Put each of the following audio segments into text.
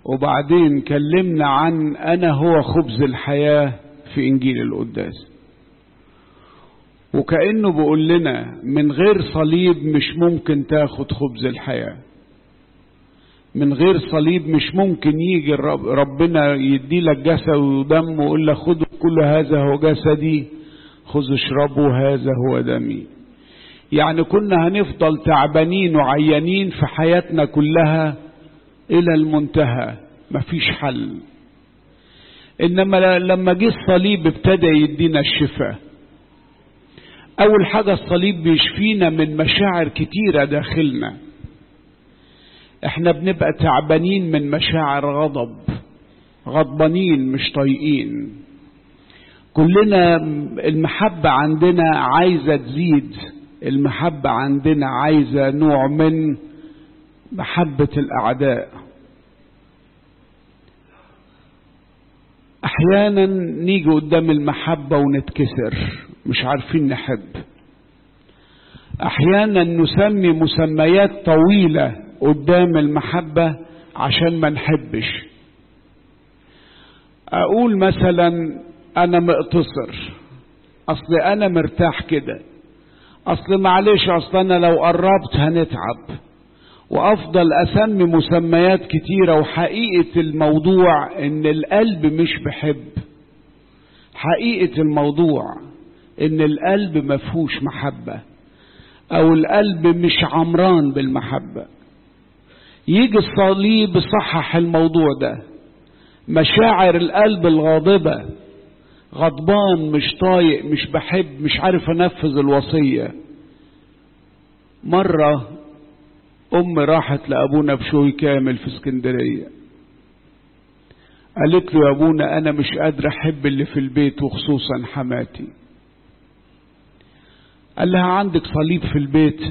وبعدين كلمنا عن أنا هو خبز الحياة في إنجيل القداس وكأنه بيقول لنا من غير صليب مش ممكن تاخد خبز الحياة من غير صليب مش ممكن يجي ربنا يدي لك جسد ودم ويقول لك خذوا كل هذا هو جسدي خذوا اشربوا هذا هو دمي يعني كنا هنفضل تعبانين وعيانين في حياتنا كلها الى المنتهى مفيش حل انما لما جه الصليب ابتدى يدينا الشفاء اول حاجه الصليب بيشفينا من مشاعر كتيره داخلنا احنا بنبقى تعبانين من مشاعر غضب غضبانين مش طايقين كلنا المحبة عندنا عايزة تزيد المحبة عندنا عايزة نوع من محبة الأعداء أحيانا نيجي قدام المحبة ونتكسر مش عارفين نحب أحيانا نسمي مسميات طويلة قدام المحبة عشان ما نحبش أقول مثلا أنا مقتصر أصل أنا مرتاح كده أصل معلش أصل أنا لو قربت هنتعب وأفضل أسمي مسميات كتيرة وحقيقة الموضوع إن القلب مش بحب حقيقة الموضوع إن القلب مفهوش محبة أو القلب مش عمران بالمحبة يجي الصليب يصحح الموضوع ده مشاعر القلب الغاضبة غضبان مش طايق مش بحب مش عارف انفذ الوصية مرة ام راحت لابونا بشوي كامل في اسكندرية قالت له يا ابونا انا مش قادر احب اللي في البيت وخصوصا حماتي قال لها عندك صليب في البيت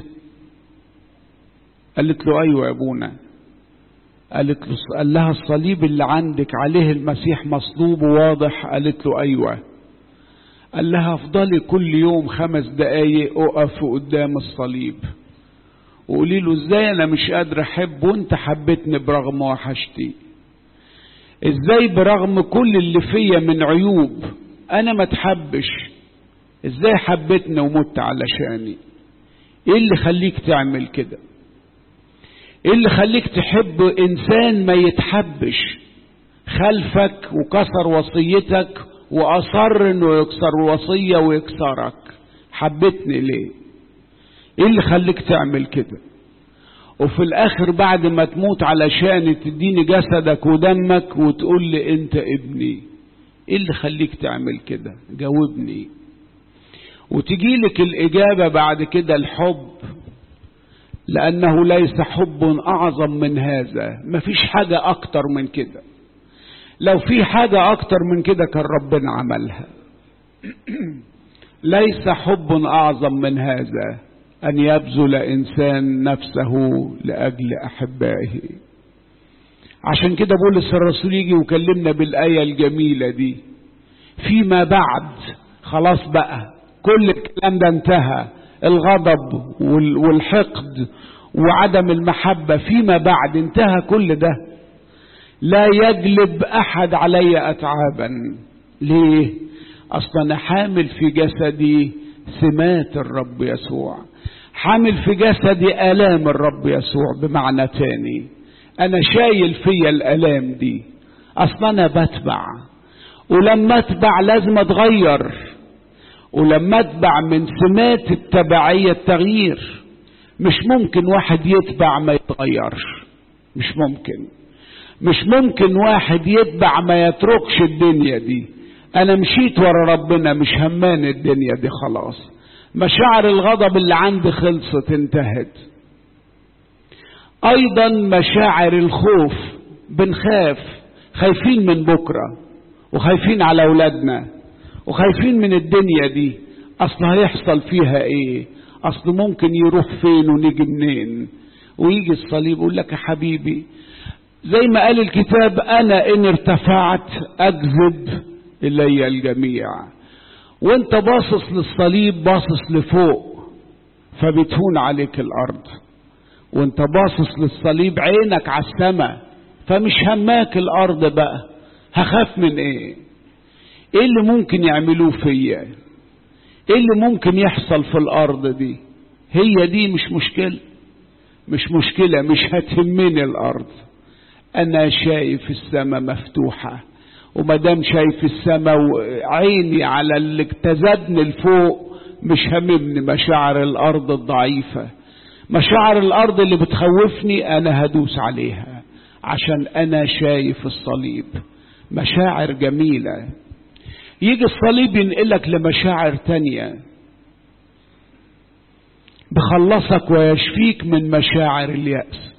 قالت له ايوه يا ابونا قالت له قال لها الصليب اللي عندك عليه المسيح مصلوب واضح قالت له ايوه قال لها افضلي كل يوم خمس دقايق اقف قدام الصليب وقولي له ازاي انا مش قادر احب وانت حبيتني برغم وحشتي ازاي برغم كل اللي فيا من عيوب انا ما تحبش ازاي حبيتني ومت علشاني ايه اللي خليك تعمل كده ايه اللي خليك تحب انسان ما يتحبش خلفك وكسر وصيتك واصر انه يكسر الوصيه ويكسرك حبيتني ليه ايه اللي خليك تعمل كده وفي الاخر بعد ما تموت علشان تديني جسدك ودمك وتقول لي انت ابني ايه اللي خليك تعمل كده جاوبني وتجيلك الاجابه بعد كده الحب لأنه ليس حب أعظم من هذا مفيش حاجة أكتر من كده لو في حاجة أكتر من كده كان ربنا عملها ليس حب أعظم من هذا أن يبذل إنسان نفسه لأجل أحبائه عشان كده بولس الرسول يجي ويكلمنا بالآية الجميلة دي فيما بعد خلاص بقى كل الكلام ده انتهى الغضب والحقد وعدم المحبة فيما بعد انتهى كل ده لا يجلب أحد علي أتعابا ليه أصلا أنا حامل في جسدي سمات الرب يسوع حامل في جسدي آلام الرب يسوع بمعنى تاني أنا شايل فيا الآلام دي أصلا أنا بتبع ولما أتبع لازم أتغير ولما اتبع من سمات التبعية التغيير مش ممكن واحد يتبع ما يتغيرش مش ممكن مش ممكن واحد يتبع ما يتركش الدنيا دي انا مشيت ورا ربنا مش همان الدنيا دي خلاص مشاعر الغضب اللي عندي خلصت انتهت ايضا مشاعر الخوف بنخاف خايفين من بكره وخايفين على اولادنا وخايفين من الدنيا دي اصل هيحصل فيها ايه اصل ممكن يروح فين ونيجي منين ويجي الصليب يقول لك يا حبيبي زي ما قال الكتاب انا ان ارتفعت اجذب الي الجميع وانت باصص للصليب باصص لفوق فبتهون عليك الارض وانت باصص للصليب عينك على السماء فمش هماك الارض بقى هخاف من ايه ايه اللي ممكن يعملوه فيا ايه اللي ممكن يحصل في الارض دي هي دي مش مشكلة مش مشكلة مش هتهمني الارض انا شايف السماء مفتوحة ومادام شايف السماء وعيني على اللي اجتذبني لفوق مش هممني مشاعر الارض الضعيفة مشاعر الارض اللي بتخوفني انا هدوس عليها عشان انا شايف الصليب مشاعر جميلة يجي الصليب ينقلك لمشاعر تانية بخلصك ويشفيك من مشاعر اليأس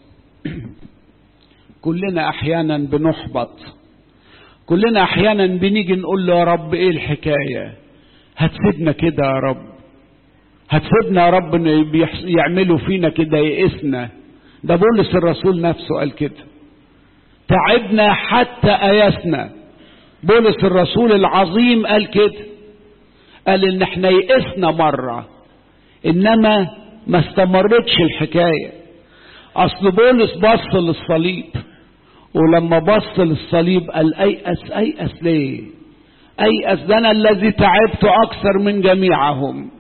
كلنا احيانا بنحبط كلنا احيانا بنيجي نقول له يا رب ايه الحكاية هتسيبنا كده يا رب هتسيبنا يا رب يعملوا فينا كده يئسنا ده بولس الرسول نفسه قال كده تعبنا حتى ايسنا بولس الرسول العظيم قال كده قال ان احنا يئسنا مرة انما ما استمرتش الحكاية اصل بولس بص للصليب ولما بص للصليب قال ايأس ايأس ليه ايأس ده انا الذي تعبت اكثر من جميعهم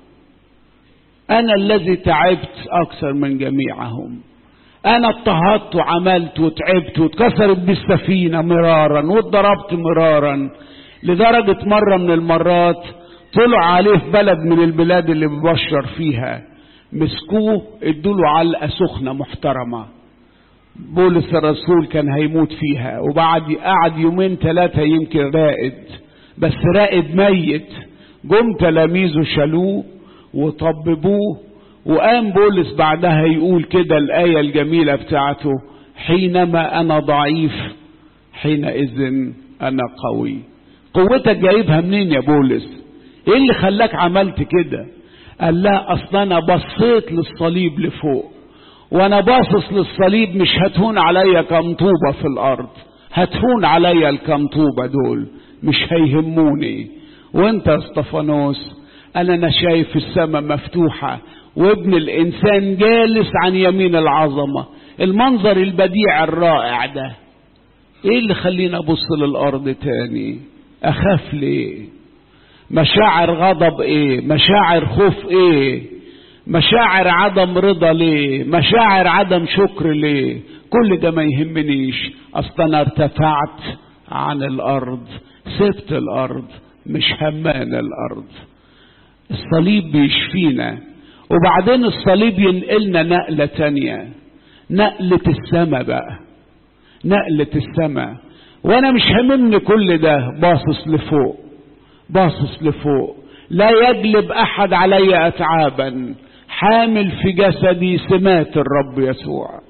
انا الذي تعبت اكثر من جميعهم انا اضطهدت وعملت وتعبت واتكسرت بالسفينة مرارا واتضربت مرارا لدرجة مرة من المرات طلع عليه في بلد من البلاد اللي ببشر فيها مسكوه ادوله علقة سخنة محترمة بولس الرسول كان هيموت فيها وبعد قعد يومين ثلاثة يمكن رائد بس رائد ميت جم تلاميذه شالوه وطببوه وقام بولس بعدها يقول كده الآية الجميلة بتاعته حينما أنا ضعيف حينئذ أنا قوي قوتك جايبها منين يا بولس ايه اللي خلاك عملت كده قال لا اصل انا بصيت للصليب لفوق وانا باصص للصليب مش هتهون عليا كم طوبة في الارض هتهون عليا الكم طوبة دول مش هيهموني وانت يا اسطفانوس قال انا شايف السماء مفتوحة وابن الانسان جالس عن يمين العظمة المنظر البديع الرائع ده ايه اللي خلينا ابص للارض تاني اخاف ليه مشاعر غضب ايه مشاعر خوف ايه مشاعر عدم رضا ليه مشاعر عدم شكر ليه كل ده ما يهمنيش اصلا انا ارتفعت عن الارض سبت الارض مش همان الارض الصليب بيشفينا وبعدين الصليب ينقلنا نقلة تانية نقلة السماء بقى نقلة السماء وانا مش هممني كل ده باصص لفوق باصص لفوق لا يجلب احد علي اتعابا حامل في جسدي سمات الرب يسوع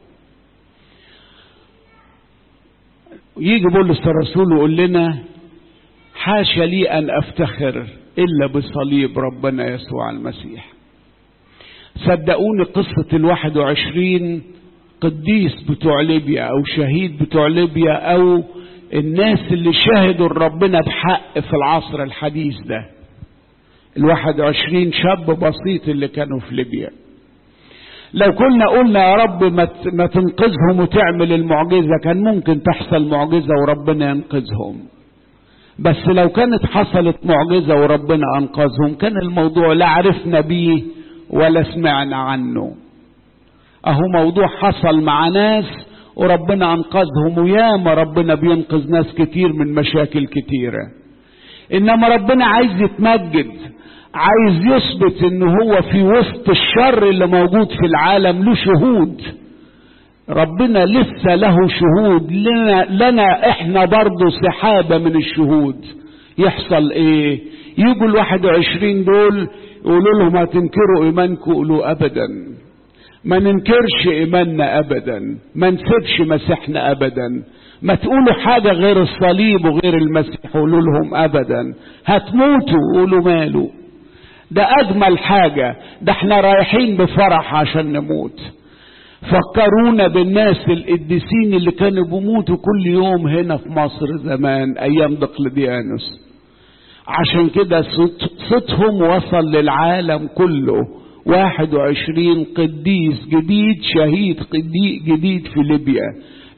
يجي بولس الرسول ويقول لنا حاشا لي ان افتخر الا بصليب ربنا يسوع المسيح صدقوني قصة الواحد وعشرين قديس بتوع ليبيا او شهيد بتوع ليبيا او الناس اللي شهدوا ربنا بحق في العصر الحديث ده الواحد وعشرين شاب بسيط اللي كانوا في ليبيا لو كنا قلنا يا رب ما تنقذهم وتعمل المعجزة كان ممكن تحصل معجزة وربنا ينقذهم بس لو كانت حصلت معجزة وربنا أنقذهم كان الموضوع لا عرفنا بيه ولا سمعنا عنه أهو موضوع حصل مع ناس وربنا أنقذهم وياما ربنا بينقذ ناس كتير من مشاكل كتيرة إنما ربنا عايز يتمجد عايز يثبت إن هو في وسط الشر اللي موجود في العالم له شهود ربنا لسه له شهود لنا, لنا احنا برضه سحابة من الشهود يحصل ايه يجوا الواحد وعشرين دول يقولوا لهم هتنكروا ايمانكم يقولوا ابدا ما ننكرش ايماننا ابدا ما نسيبش مسيحنا ابدا ما تقولوا حاجة غير الصليب وغير المسيح قولوا لهم ابدا هتموتوا قولوا ماله ده اجمل حاجة ده احنا رايحين بفرح عشان نموت فكرونا بالناس القديسين اللي كانوا بيموتوا كل يوم هنا في مصر زمان ايام دقلديانوس عشان كده صوت صوتهم وصل للعالم كله واحد وعشرين قديس جديد شهيد قديس جديد في ليبيا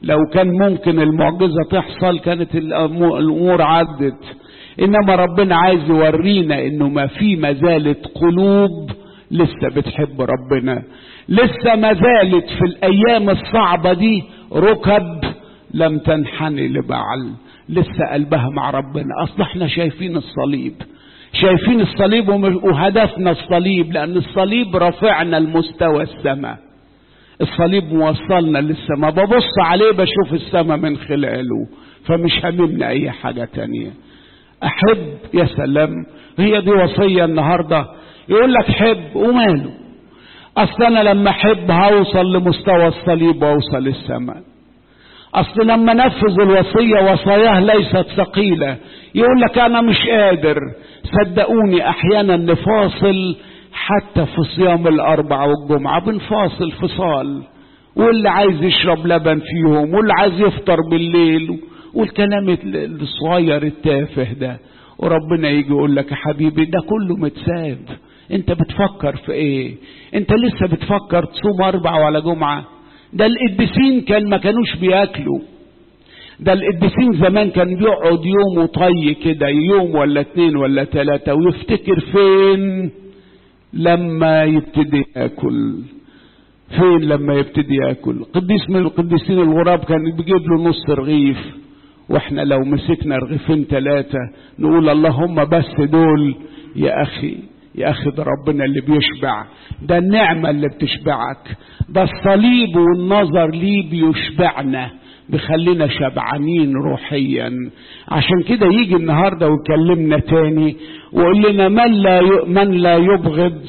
لو كان ممكن المعجزة تحصل كانت الأمور عدت إنما ربنا عايز يورينا إنه ما في ما زالت قلوب لسه بتحب ربنا لسه ما زالت في الأيام الصعبة دي ركب لم تنحني لبعل لسه قلبها مع ربنا أصل احنا شايفين الصليب شايفين الصليب وهدفنا الصليب لأن الصليب رفعنا المستوى السماء الصليب موصلنا للسماء ببص عليه بشوف السماء من خلاله فمش هممنا أي حاجة تانية أحب يا سلام هي دي وصية النهاردة يقول لك حب وماله أصل أنا لما أحب هوصل لمستوى الصليب وأوصل السماء أصل لما نفذ الوصية وصاياه ليست ثقيلة يقول لك أنا مش قادر صدقوني أحيانا نفاصل حتى في صيام الأربعة والجمعة بنفاصل فصال واللي عايز يشرب لبن فيهم واللي عايز يفطر بالليل والكلام الصغير التافه ده وربنا يجي يقول لك يا حبيبي ده كله متساب انت بتفكر في ايه انت لسه بتفكر تصوم اربع ولا جمعه ده القديسين كان ما كانوش بياكلوا ده القديسين زمان كان بيقعد يوم وطي كده يوم ولا اتنين ولا تلاتة ويفتكر فين لما يبتدي ياكل فين لما يبتدي ياكل قديس من القديسين الغراب كان بيجيب له نص رغيف واحنا لو مسكنا رغيفين ثلاثة نقول اللهم بس دول يا اخي يا اخي ده ربنا اللي بيشبع ده النعمة اللي بتشبعك ده الصليب والنظر ليه بيشبعنا بيخلينا شبعانين روحيا عشان كده يجي النهارده ويكلمنا تاني ويقول لنا من لا من لا يبغض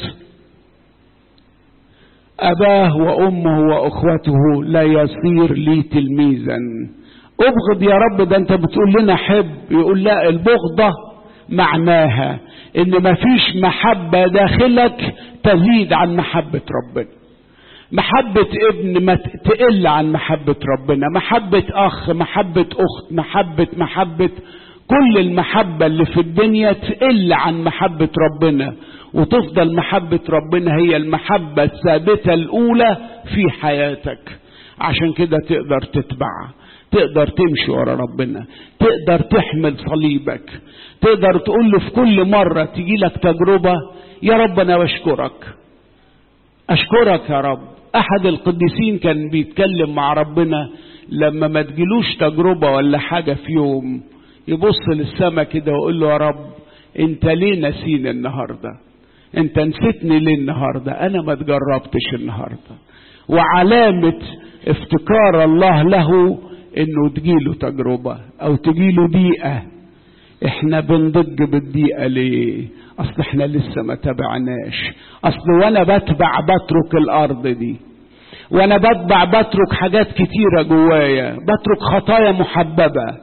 اباه وامه واخوته لا يصير لي تلميذا ابغض يا رب ده انت بتقول لنا حب يقول لا البغضه معناها ان مفيش محبه داخلك تزيد عن محبه ربنا محبة ابن ما تقل عن محبة ربنا محبة أخ محبة أخت محبة محبة كل المحبة اللي في الدنيا تقل عن محبة ربنا وتفضل محبة ربنا هي المحبة الثابتة الأولى في حياتك عشان كده تقدر تتبع تقدر تمشي ورا ربنا تقدر تحمل صليبك تقدر تقول له في كل مرة تجي لك تجربة يا رب أنا بشكرك أشكرك يا رب أحد القديسين كان بيتكلم مع ربنا لما ما تجيلوش تجربة ولا حاجة في يوم يبص للسما كده ويقول له يا رب انت ليه نسيني النهارده انت نسيتني ليه النهارده انا ما تجربتش النهارده وعلامة افتكار الله له انه تجيله تجربة او تجيله ضيقة احنا بنضج بالضيقة ليه اصل احنا لسه ما تبعناش اصل وانا بتبع بترك الارض دي وانا بتبع بترك حاجات كتيرة جوايا بترك خطايا محببة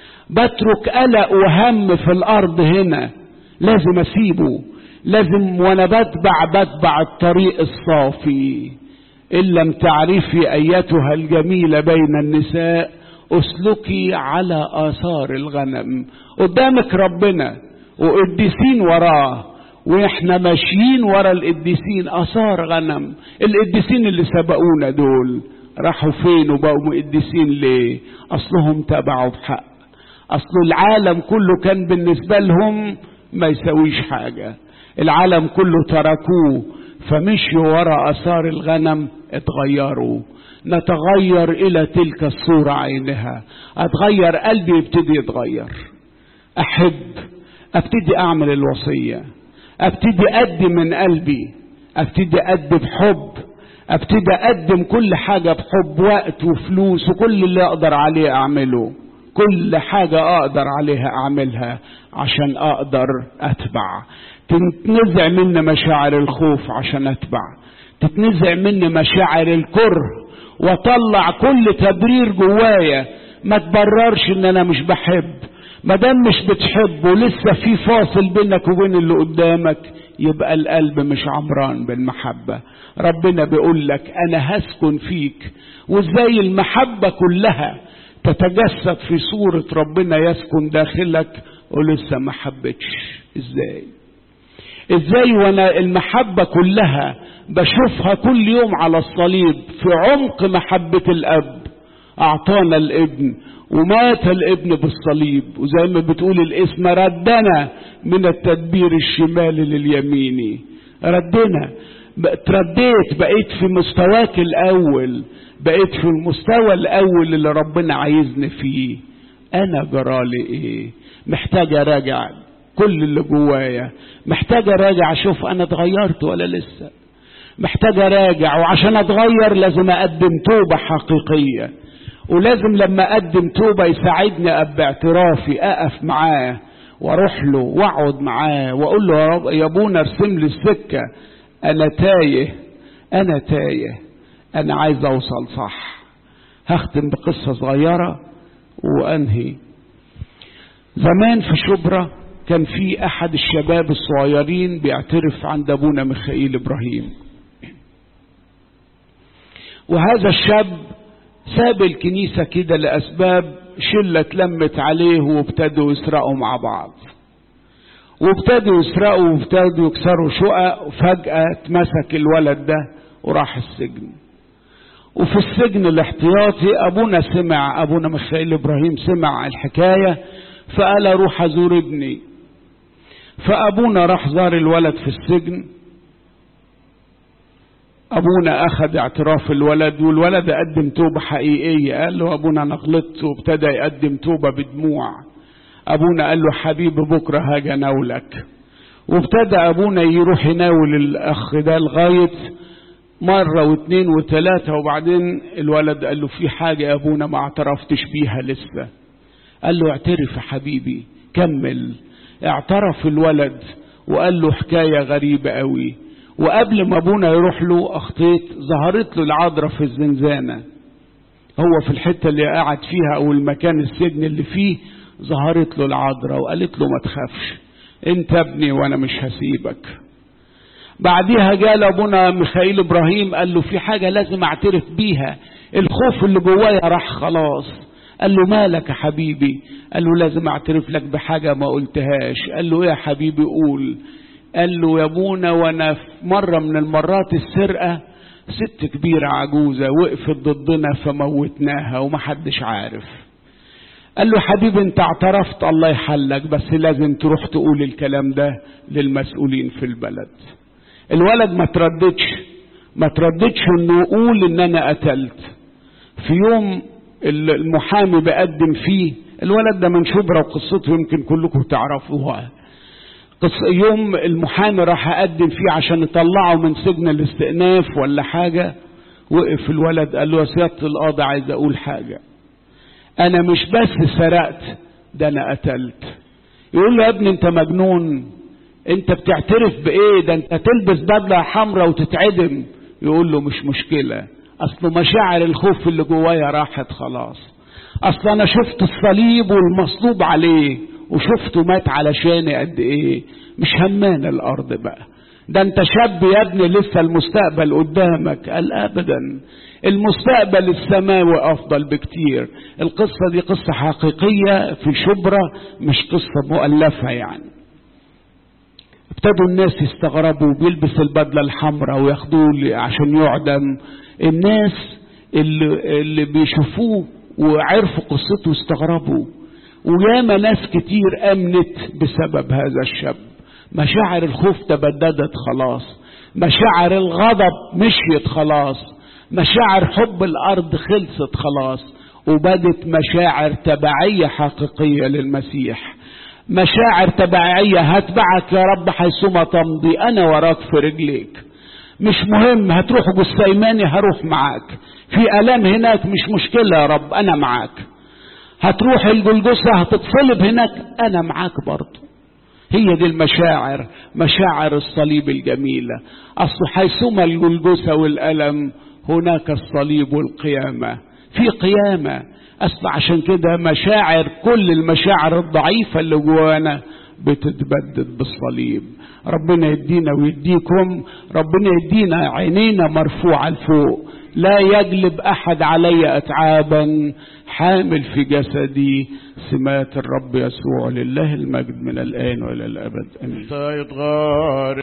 بترك قلق وهم في الارض هنا لازم اسيبه لازم وانا بتبع بتبع الطريق الصافي ان لم تعرفي ايتها الجميلة بين النساء اسلكي على اثار الغنم قدامك ربنا وقديسين وراه واحنا ماشيين ورا القديسين اثار غنم القديسين اللي سبقونا دول راحوا فين وبقوا قديسين ليه اصلهم تبعوا بحق اصل العالم كله كان بالنسبة لهم ما يسويش حاجة العالم كله تركوه فمشيوا ورا اثار الغنم اتغيروا نتغير الى تلك الصورة عينها اتغير قلبي يبتدي يتغير احب ابتدي اعمل الوصية ابتدي ادي من قلبي ابتدي ادي بحب ابتدي اقدم كل حاجة بحب وقت وفلوس وكل اللي اقدر عليه اعمله كل حاجة اقدر عليها اعملها عشان اقدر اتبع تتنزع مني مشاعر الخوف عشان اتبع تتنزع مني مشاعر الكره واطلع كل تبرير جوايا ما تبررش ان انا مش بحب ما دام مش بتحب ولسه في فاصل بينك وبين اللي قدامك يبقى القلب مش عمران بالمحبة ربنا بيقول لك انا هسكن فيك وازاي المحبة كلها تتجسد في صورة ربنا يسكن داخلك ولسه ما حبتش ازاي ازاي وانا المحبة كلها بشوفها كل يوم على الصليب في عمق محبة الاب أعطانا الابن ومات الابن بالصليب وزي ما بتقول الاسم ردنا من التدبير الشمالي لليميني ردنا اترديت بقيت في مستواك الأول بقيت في المستوى الأول اللي ربنا عايزني فيه أنا جرالي إيه محتاج أراجع كل اللي جوايا محتاج أراجع أشوف أنا اتغيرت ولا لسه محتاج أراجع وعشان أتغير لازم أقدم توبة حقيقية ولازم لما أقدم توبة يساعدني أب باعترافي أقف معاه واروح له واقعد معاه واقول له يا رب يا ابونا ارسم لي السكه انا تايه انا تايه انا عايز اوصل صح هختم بقصه صغيره وانهي زمان في شبرا كان في احد الشباب الصغيرين بيعترف عند ابونا ميخائيل ابراهيم وهذا الشاب ساب الكنيسة كده لأسباب شلة اتلمت عليه وابتدوا يسرقوا مع بعض وابتدوا يسرقوا وابتدوا يكسروا شقق وفجأة اتمسك الولد ده وراح السجن وفي السجن الاحتياطي ابونا سمع ابونا ميخائيل ابراهيم سمع الحكاية فقال اروح ازور ابني فابونا راح زار الولد في السجن ابونا اخذ اعتراف الولد والولد قدم توبة حقيقية قال له ابونا انا غلطت وابتدى يقدم توبة بدموع ابونا قال له حبيبي بكرة هاجي اناولك وابتدى ابونا يروح يناول الاخ ده لغاية مرة واثنين وثلاثة وبعدين الولد قال له في حاجة يا ابونا ما اعترفتش بيها لسه قال له اعترف يا حبيبي كمل اعترف الولد وقال له حكاية غريبة قوي وقبل ما ابونا يروح له اخطيت ظهرت له العذراء في الزنزانة هو في الحتة اللي قاعد فيها او المكان السجن اللي فيه ظهرت له العذراء وقالت له ما تخافش انت ابني وانا مش هسيبك بعديها جاء ابونا ميخائيل ابراهيم قال له في حاجة لازم اعترف بيها الخوف اللي جوايا راح خلاص قال له مالك يا حبيبي قال له لازم اعترف لك بحاجة ما قلتهاش قال له ايه يا حبيبي قول قال له يا ابونا وانا في مرة من المرات السرقة ست كبيرة عجوزة وقفت ضدنا فموتناها ومحدش عارف قال له حبيبي انت اعترفت الله يحلك بس لازم تروح تقول الكلام ده للمسؤولين في البلد الولد ما ترددش ما ترددش انه يقول ان انا قتلت في يوم المحامي بقدم فيه الولد ده من شبرا وقصته يمكن كلكم تعرفوها يوم المحامي راح اقدم فيه عشان يطلعه من سجن الاستئناف ولا حاجة وقف الولد قال له يا سيادة القاضي عايز اقول حاجة انا مش بس سرقت ده انا قتلت يقول له يا ابني انت مجنون انت بتعترف بايه ده انت تلبس بدلة حمراء وتتعدم يقول له مش مشكلة اصل مشاعر الخوف اللي جوايا راحت خلاص اصل انا شفت الصليب والمصلوب عليه وشفته مات علشاني قد ايه مش همان الارض بقى ده انت شاب يا ابني لسه المستقبل قدامك قال ابدا المستقبل السماوي افضل بكتير القصة دي قصة حقيقية في شبرا مش قصة مؤلفة يعني ابتدوا الناس يستغربوا بيلبس البدلة الحمراء وياخدوه عشان يعدم الناس اللي, اللي بيشوفوه وعرفوا قصته استغربوا وياما ناس كتير امنت بسبب هذا الشاب مشاعر الخوف تبددت خلاص مشاعر الغضب مشيت خلاص مشاعر حب الارض خلصت خلاص وبدت مشاعر تبعية حقيقية للمسيح مشاعر تبعية هتبعك يا رب حيثما تمضي انا وراك في رجليك مش مهم هتروح جسيماني هروح معاك في الام هناك مش مشكلة يا رب انا معاك هتروح الجلجسة هتتصلب هناك انا معاك برضه هي دي المشاعر مشاعر الصليب الجميلة اصل حيثما الجلجسة والالم هناك الصليب والقيامة في قيامة اصل عشان كده مشاعر كل المشاعر الضعيفة اللي جوانا بتتبدد بالصليب ربنا يدينا ويديكم ربنا يدينا عينينا مرفوعة لفوق لا يجلب احد علي اتعابا حامل في جسدي سمات الرب يسوع لله المجد من الان والى الابد امين